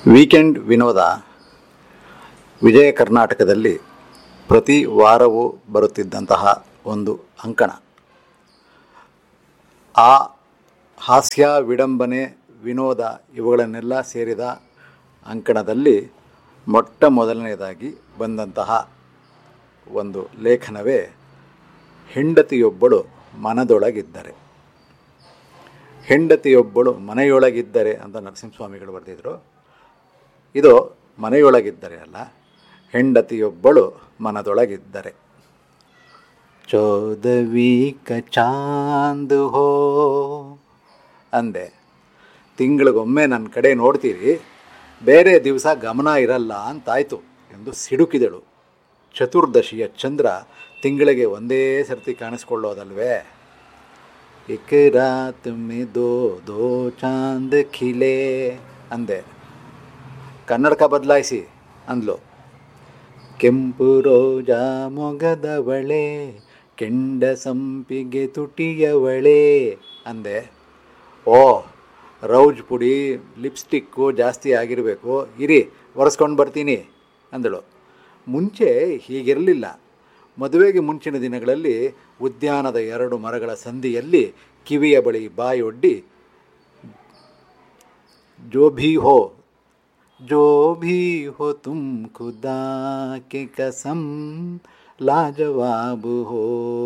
weekend ವಿನೋದ ವಿಜಯ ಕರ್ನಾಟಕದಲ್ಲಿ ಪ್ರತಿ ವಾರವೂ ಬರುತ್ತಿದ್ದಂತಹ ಒಂದು ಅಂಕಣ ಆ ಹಾಸ್ಯ ವಿಡಂಬನೆ ವಿನೋದ ಇವುಗಳನ್ನೆಲ್ಲ ಸೇರಿದ ಅಂಕಣದಲ್ಲಿ ಮೊಟ್ಟ ಮೊದಲನೆಯದಾಗಿ ಬಂದಂತಹ ಒಂದು ಲೇಖನವೇ ಹೆಂಡತಿಯೊಬ್ಬಳು ಮನದೊಳಗಿದ್ದರೆ ಹೆಂಡತಿಯೊಬ್ಬಳು ಮನೆಯೊಳಗಿದ್ದರೆ ಅಂತ ನರಸಿಂಹಸ್ವಾಮಿಗಳು ಬರೆದಿದ್ರು ಇದು ಮನೆಯೊಳಗಿದ್ದರೆ ಅಲ್ಲ ಹೆಂಡತಿಯೊಬ್ಬಳು ಮನದೊಳಗಿದ್ದರೆ ಚೌದವಿ ಕ ಚಾಂದ್ ಹೋ ಅಂದೆ ತಿಂಗಳಿಗೊಮ್ಮೆ ನನ್ನ ಕಡೆ ನೋಡ್ತೀರಿ ಬೇರೆ ದಿವಸ ಗಮನ ಇರಲ್ಲ ಅಂತಾಯ್ತು ಎಂದು ಸಿಡುಕಿದಳು ಚತುರ್ದಶಿಯ ಚಂದ್ರ ತಿಂಗಳಿಗೆ ಒಂದೇ ಸರ್ತಿ ಕಾಣಿಸ್ಕೊಳ್ಳೋದಲ್ವೇ ಇಕ್ ರಾತ್ ಮೇ ದೋ ದೋ ಚಾಂದ್ ಖಿಲೆ ಅಂದೆ ಕನ್ನಡಕ ಬದಲಾಯಿಸಿ ಅಂದ್ಲು ಕೆಂಪು ರೋಜಾ ಮೊಗದವಳೆ ಕೆಂಡ ಸಂಪಿಗೆ ತುಟಿಯವಳೆ ಅಂದೆ ಓ ರೌಜ್ ಪುಡಿ ಲಿಪ್ಸ್ಟಿಕ್ಕು ಜಾಸ್ತಿ ಆಗಿರಬೇಕು ಇರಿ ಒರೆಸ್ಕೊಂಡು ಬರ್ತೀನಿ ಅಂದಳು ಮುಂಚೆ ಹೀಗಿರಲಿಲ್ಲ ಮದುವೆಗೆ ಮುಂಚಿನ ದಿನಗಳಲ್ಲಿ ಉದ್ಯಾನದ ಎರಡು ಮರಗಳ ಸಂಧಿಯಲ್ಲಿ ಕಿವಿಯ ಬಳಿ ಬಾಯೊಡ್ಡಿ ಜೋ ಭೀ ಹೋ जो भी हो तुम खुदा के कसम ಲಾಜವಾಬು ಹೋ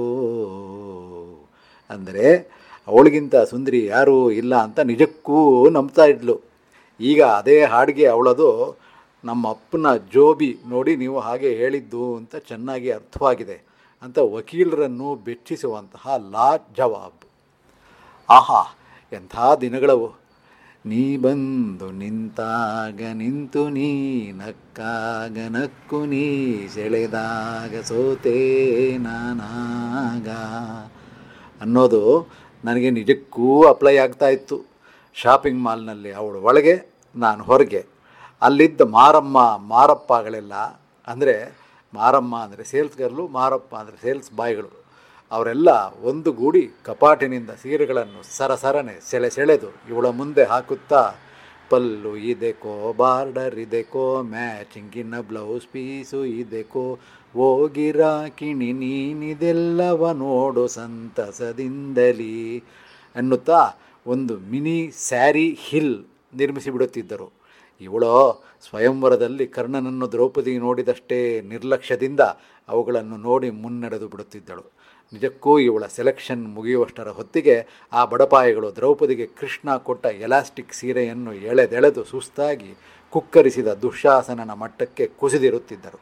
ಅಂದರೆ ಅವಳಿಗಿಂತ ಸುಂದರಿ ಯಾರೂ ಇಲ್ಲ ಅಂತ ನಿಜಕ್ಕೂ ನಂಬ್ತಾ ಇದ್ಲು ಈಗ ಅದೇ ಹಾಡಿಗೆ ಅವಳದು ನಮ್ಮ ಅಪ್ಪನ ಜೋಬಿ ನೋಡಿ ನೀವು ಹಾಗೆ ಹೇಳಿದ್ದು ಅಂತ ಚೆನ್ನಾಗಿ ಅರ್ಥವಾಗಿದೆ ಅಂತ ವಕೀಲರನ್ನು ಬೆಚ್ಚಿಸುವಂತಹ ಲಾ ಜವಾಬ್ ಆಹಾ ಎಂಥ ದಿನಗಳವು ನೀ ಬಂದು ನಿಂತಾಗ ನಿಂತು ನೀ ನಕ್ಕಾಗ ನಕ್ಕು ನೀ ಸೆಳೆದಾಗ ಸೋತೆ ನಾನಾಗ ಅನ್ನೋದು ನನಗೆ ನಿಜಕ್ಕೂ ಅಪ್ಲೈ ಆಗ್ತಾ ಇತ್ತು ಶಾಪಿಂಗ್ ಮಾಲ್ನಲ್ಲಿ ಅವಳು ಒಳಗೆ ನಾನು ಹೊರಗೆ ಅಲ್ಲಿದ್ದ ಮಾರಮ್ಮ ಮಾರಪ್ಪಗಳೆಲ್ಲ ಅಂದರೆ ಮಾರಮ್ಮ ಅಂದರೆ ಸೇಲ್ಸ್ ಗರ್ಲು ಮಾರಪ್ಪ ಅಂದರೆ ಸೇಲ್ಸ್ ಬಾಯ್ಗಳು ಅವರೆಲ್ಲ ಒಂದು ಗೂಡಿ ಕಪಾಟಿನಿಂದ ಸೀರೆಗಳನ್ನು ಸರಸರನೆ ಸೆಳೆ ಸೆಳೆದು ಇವಳ ಮುಂದೆ ಹಾಕುತ್ತಾ ಪಲ್ಲು ಇದೆಕೋ ಬಾರ್ಡರ್ ಇದೆಕೋ ಮ್ಯಾಚಿಂಗಿನ ಬ್ಲೌಸ್ ಪೀಸು ಇದೆಕೋ ಹೋಗಿರಾಕಿಣಿ ನೀನಿದೆಲ್ಲವ ನೋಡು ಸಂತಸದಿಂದಲಿ ಅನ್ನುತ್ತಾ ಒಂದು ಮಿನಿ ಸ್ಯಾರಿ ಹಿಲ್ ನಿರ್ಮಿಸಿಬಿಡುತ್ತಿದ್ದರು ಇವಳೋ ಸ್ವಯಂವರದಲ್ಲಿ ಕರ್ಣನನ್ನು ದ್ರೌಪದಿ ನೋಡಿದಷ್ಟೇ ನಿರ್ಲಕ್ಷ್ಯದಿಂದ ಅವುಗಳನ್ನು ನೋಡಿ ಮುನ್ನಡೆದು ಬಿಡುತ್ತಿದ್ದಳು ನಿಜಕ್ಕೂ ಇವಳ ಸೆಲೆಕ್ಷನ್ ಮುಗಿಯುವಷ್ಟರ ಹೊತ್ತಿಗೆ ಆ ಬಡಪಾಯಿಗಳು ದ್ರೌಪದಿಗೆ ಕೃಷ್ಣ ಕೊಟ್ಟ ಎಲಾಸ್ಟಿಕ್ ಸೀರೆಯನ್ನು ಎಳೆದೆಳೆದು ಸುಸ್ತಾಗಿ ಕುಕ್ಕರಿಸಿದ ದುಶ್ಯಾಸನನ ಮಟ್ಟಕ್ಕೆ ಕುಸಿದಿರುತ್ತಿದ್ದರು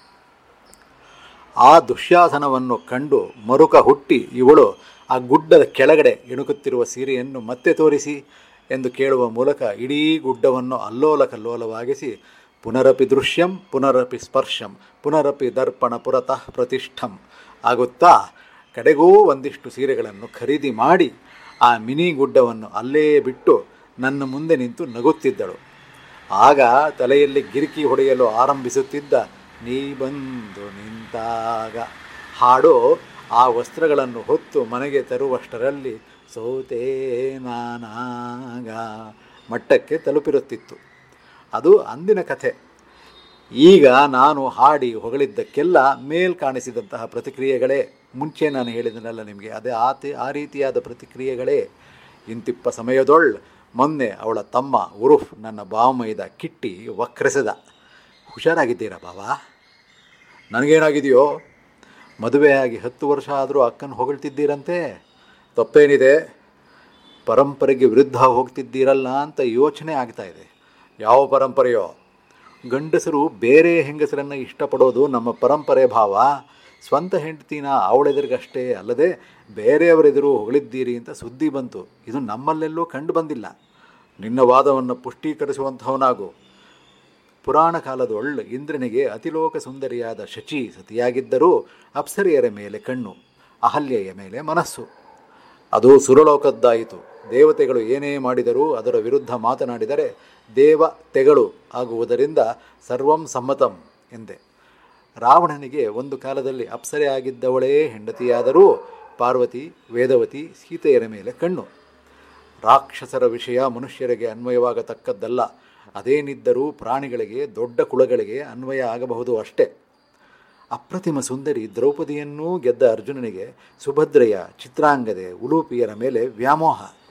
ಆ ದುಶ್ಯಾಸನವನ್ನು ಕಂಡು ಮರುಕ ಹುಟ್ಟಿ ಇವಳು ಆ ಗುಡ್ಡದ ಕೆಳಗಡೆ ಇಣುಕುತ್ತಿರುವ ಸೀರೆಯನ್ನು ಮತ್ತೆ ತೋರಿಸಿ ಎಂದು ಕೇಳುವ ಮೂಲಕ ಇಡೀ ಗುಡ್ಡವನ್ನು ಅಲ್ಲೋಲ ಕಲ್ಲೋಲವಾಗಿಸಿ ಪುನರಪಿ ದೃಶ್ಯಂ ಪುನರಪಿ ಸ್ಪರ್ಶಂ ಪುನರಪಿ ದರ್ಪಣ ಪುರತಃ ಪ್ರತಿಷ್ಠಂ ಆಗುತ್ತಾ ಕಡೆಗೂ ಒಂದಿಷ್ಟು ಸೀರೆಗಳನ್ನು ಖರೀದಿ ಮಾಡಿ ಆ ಮಿನಿ ಗುಡ್ಡವನ್ನು ಅಲ್ಲೇ ಬಿಟ್ಟು ನನ್ನ ಮುಂದೆ ನಿಂತು ನಗುತ್ತಿದ್ದಳು ಆಗ ತಲೆಯಲ್ಲಿ ಗಿರಿಕಿ ಹೊಡೆಯಲು ಆರಂಭಿಸುತ್ತಿದ್ದ ನೀ ಬಂದು ನಿಂತಾಗ ಹಾಡು ಆ ವಸ್ತ್ರಗಳನ್ನು ಹೊತ್ತು ಮನೆಗೆ ತರುವಷ್ಟರಲ್ಲಿ ಸೋತೆ ನಾನಾಗ ಮಟ್ಟಕ್ಕೆ ತಲುಪಿರುತ್ತಿತ್ತು ಅದು ಅಂದಿನ ಕಥೆ ಈಗ ನಾನು ಹಾಡಿ ಹೊಗಳಿದ್ದಕ್ಕೆಲ್ಲ ಮೇಲ್ ಕಾಣಿಸಿದಂತಹ ಪ್ರತಿಕ್ರಿಯೆಗಳೇ ಮುಂಚೆ ನಾನು ಹೇಳಿದನಲ್ಲ ನಿಮಗೆ ಅದೇ ಆತಿ ಆ ರೀತಿಯಾದ ಪ್ರತಿಕ್ರಿಯೆಗಳೇ ಇಂತಿಪ್ಪ ಸಮಯದೊಳ್ ಮೊನ್ನೆ ಅವಳ ತಮ್ಮ ಉರುಫ್ ನನ್ನ ಬಾವಮೈದ ಕಿಟ್ಟಿ ವಕ್ರೆಸೆದ ಹುಷಾರಾಗಿದ್ದೀರಾ ಬಾವಾ ನನಗೇನಾಗಿದೆಯೋ ಮದುವೆಯಾಗಿ ಹತ್ತು ವರ್ಷ ಆದರೂ ಅಕ್ಕನ ಹೊಗಳ್ತಿದ್ದೀರಂತೆ ತಪ್ಪೇನಿದೆ ಪರಂಪರೆಗೆ ವಿರುದ್ಧ ಹೋಗ್ತಿದ್ದೀರಲ್ಲ ಅಂತ ಯೋಚನೆ ಆಗ್ತಾ ಇದೆ ಯಾವ ಪರಂಪರೆಯೋ ಗಂಡಸರು ಬೇರೆ ಹೆಂಗಸರನ್ನು ಇಷ್ಟಪಡೋದು ನಮ್ಮ ಪರಂಪರೆ ಭಾವ ಸ್ವಂತ ಹೆಂಡತಿನ ಅವಳೆದುರಿಗಷ್ಟೇ ಅಲ್ಲದೆ ಬೇರೆಯವರೆದುರು ಹೊಗಳಿದ್ದೀರಿ ಅಂತ ಸುದ್ದಿ ಬಂತು ಇದು ನಮ್ಮಲ್ಲೆಲ್ಲೂ ಕಂಡು ಬಂದಿಲ್ಲ ನಿನ್ನ ವಾದವನ್ನು ಪುಷ್ಟೀಕರಿಸುವಂಥವನಾಗು ಪುರಾಣ ಕಾಲದೊಳ್ಳು ಇಂದ್ರನಿಗೆ ಅತಿಲೋಕ ಸುಂದರಿಯಾದ ಶಚಿ ಸತಿಯಾಗಿದ್ದರೂ ಅಪ್ಸರಿಯರ ಮೇಲೆ ಕಣ್ಣು ಅಹಲ್ಯೆಯ ಮೇಲೆ ಮನಸ್ಸು ಅದು ಸುರಲೋಕದ್ದಾಯಿತು ದೇವತೆಗಳು ಏನೇ ಮಾಡಿದರೂ ಅದರ ವಿರುದ್ಧ ಮಾತನಾಡಿದರೆ ದೇವ ತೆಗಳು ಆಗುವುದರಿಂದ ಸರ್ವಂ ಸಮ್ಮತಂ ಎಂದೆ ರಾವಣನಿಗೆ ಒಂದು ಕಾಲದಲ್ಲಿ ಅಪ್ಸರೆ ಆಗಿದ್ದವಳೇ ಹೆಂಡತಿಯಾದರೂ ಪಾರ್ವತಿ ವೇದವತಿ ಸೀತೆಯರ ಮೇಲೆ ಕಣ್ಣು ರಾಕ್ಷಸರ ವಿಷಯ ಮನುಷ್ಯರಿಗೆ ಅನ್ವಯವಾಗತಕ್ಕದ್ದಲ್ಲ ಅದೇನಿದ್ದರೂ ಪ್ರಾಣಿಗಳಿಗೆ ದೊಡ್ಡ ಕುಳಗಳಿಗೆ ಅನ್ವಯ ಆಗಬಹುದು ಅಷ್ಟೇ ಅಪ್ರತಿಮ ಸುಂದರಿ ದ್ರೌಪದಿಯನ್ನೂ ಗೆದ್ದ ಅರ್ಜುನನಿಗೆ ಸುಭದ್ರೆಯ ಚಿತ್ರಾಂಗದೆ ಉಲೂಪಿಯರ ಮೇಲೆ ವ್ಯಾಮೋಹ